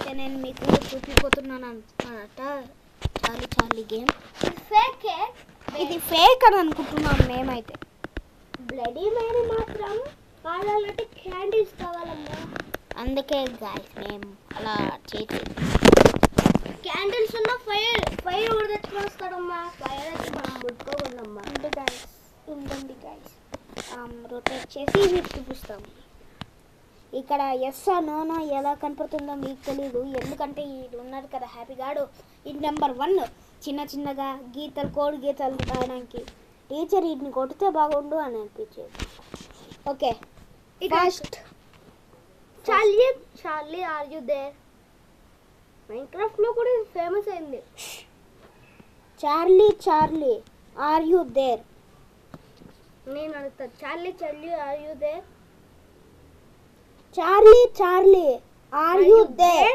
Okay నేను మీకు చూపిపోతున్నాను అనుకున్నానట చాలీ చాలీ గేమ్ ఫేకే ఇది ఫేక్ అని అనుకుంటున్నాం మేమైతే బ్లడీ మేరీ మాత్రం కావాలంటే క్యాండీస్ కావాలమ్మా అందుకే గాయస్ మేము అలా చేసి క్యాండిల్స్ ఉన్న ఫైర్ ఫైర్ కూడా తెచ్చుకొని వస్తాడమ్మా ఫైర్ అయితే మనం ముట్టుకోకూడదమ్మా ఉంది గాయస్ ఉందండి గాయస్ రొటేట్ చేసి మీకు చూపిస్తాం ఇక్కడ ఎస్ నోనో ఎలా కనపడుతుందో మీకు తెలియదు ఎందుకంటే ఇది ఉన్నది కదా హ్యాపీ గాడు ఇది నెంబర్ వన్ చిన్న చిన్నగా గీతలు కోడి గీతలు రాయడానికి టీచర్ వీటిని కొడితే బాగుండు అని అనిపించేది okay first Charlie Charlie are you there Minecraft లో కూడా ఫేమస్ అయింది Charlie Charlie are you there నేను అడుగుతా Charlie Charlie are you there Charlie Charlie are you there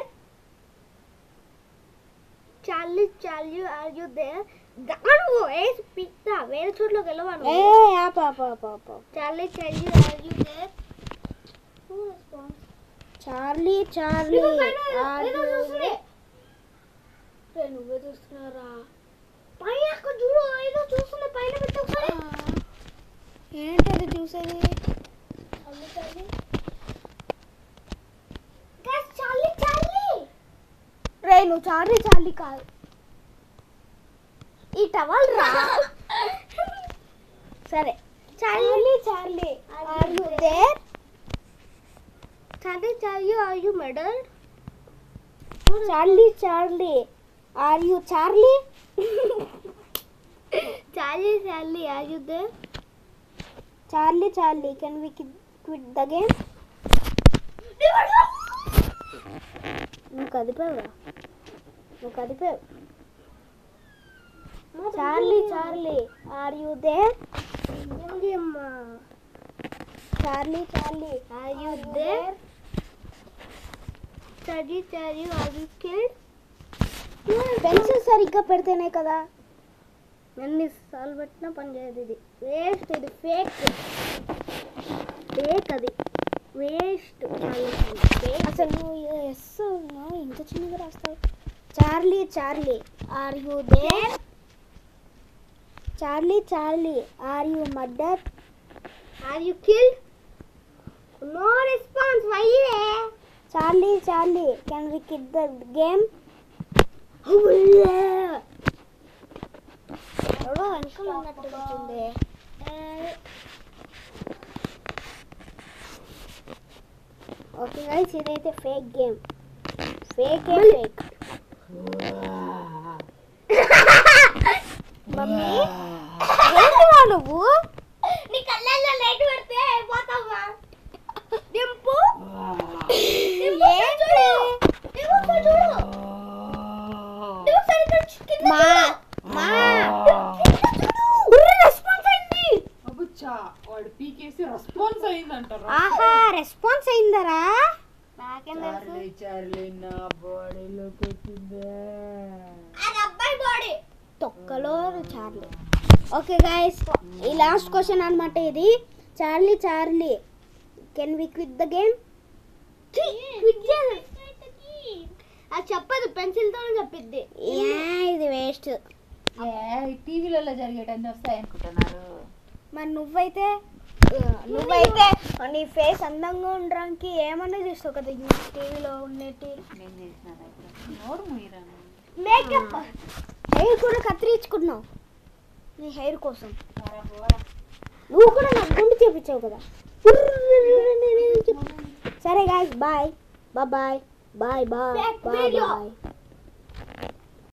Charlie Charlie are you there గాను వేసి పిక్తా వేరే చోట్లోకి వెళ్ళవాను ఏ ఆప ఆప ఆప ఆప Charlie Charlie are you there Charlie Charlie are you నువ్వే చూస్తున్నారా పైన అక్కడ చూడు ఏదో చూస్తుంది పైన పెట్టి ఒకసారి ఏంటది చూసేది Charlie Charlie Guys, Charlie Charlie రే నువ్వు చార్లీ చార్లీ కాదు ఈ టవల్ రా సరే Charlie Charlie are you there Charlie Charlie are you medal Charlie Charlie are you Charlie Charlie Charlie are you there Charlie Charlie can we quit the game నువ్వు కదిపావురా నువ్వు కదిపావు Charlie Charlie are you there అమ్మా Charlie Charlie are you there Charlie Charlie are you kid pencil సరిగ్గా పెడితేనే కదా ఎన్ని సార్లు పెట్టినా పని చేయదు ఇది వేస్ట్ ఇది ఫేక్ ఫేక్ అది వేస్ట్ అసలు నువ్వు ఎస్ ఇంత చిన్నగా రాస్తావు Charlie Charlie are you there Charlie Charlie are you murder are you killed no response వైయే Charlie Charlie can we kid the game ఎవడో వెనకాల ఉన్నట్టు ఉంటుంది ఓకే గైస్ ఇదైతే fake game fake fake mummy ఏంటివా నువ్వు నీ కళ్ళల్లో లైట్ పెడితే అయిపోతావా దింపు ఏంటి? మా మా రెస్పాన్స్ అయింది అబ్బుచ్చా వాడు పీకేసి రెస్పాన్స్ అయిందంటారా ఆహా రెస్పాన్స్ అయిందరా నాకేం తెలుసు చార్లీ చార్లీ నా బాడీలోకి వచ్చిందే అది అబ్బాయి బాడీ తొక్కలో చార్లీ ఓకే గాయస్ ఈ లాస్ట్ క్వశ్చన్ అన్నమాట ఇది Charlie Charlie can we quit the game అది చెప్పదు పెన్సిల్ తోనే చెప్పిద్ది ఇది వేస్ట్ టీవీలలో జరిగేటన్నీ వస్తాయి అనుకుంటున్నారు మరి నువ్వైతే ఆ, నువ్వైతే నీ ఫేస్ అందంగా ఉండడానికి ఏమన్నా చేస్తావు కదా టీవీలో ఉండేటి నేను చేసిన నోరు ముయ్యరాను మేకప్ హెయిర్ కూడా కత్తిరించుకున్నావు నీ హెయిర్ కోసం పోరా, పోరా. నువ్వు కూడా నాకు గుండు చేపించావు కదా సరే guys bye bye bye bye bye Back bye video. Bye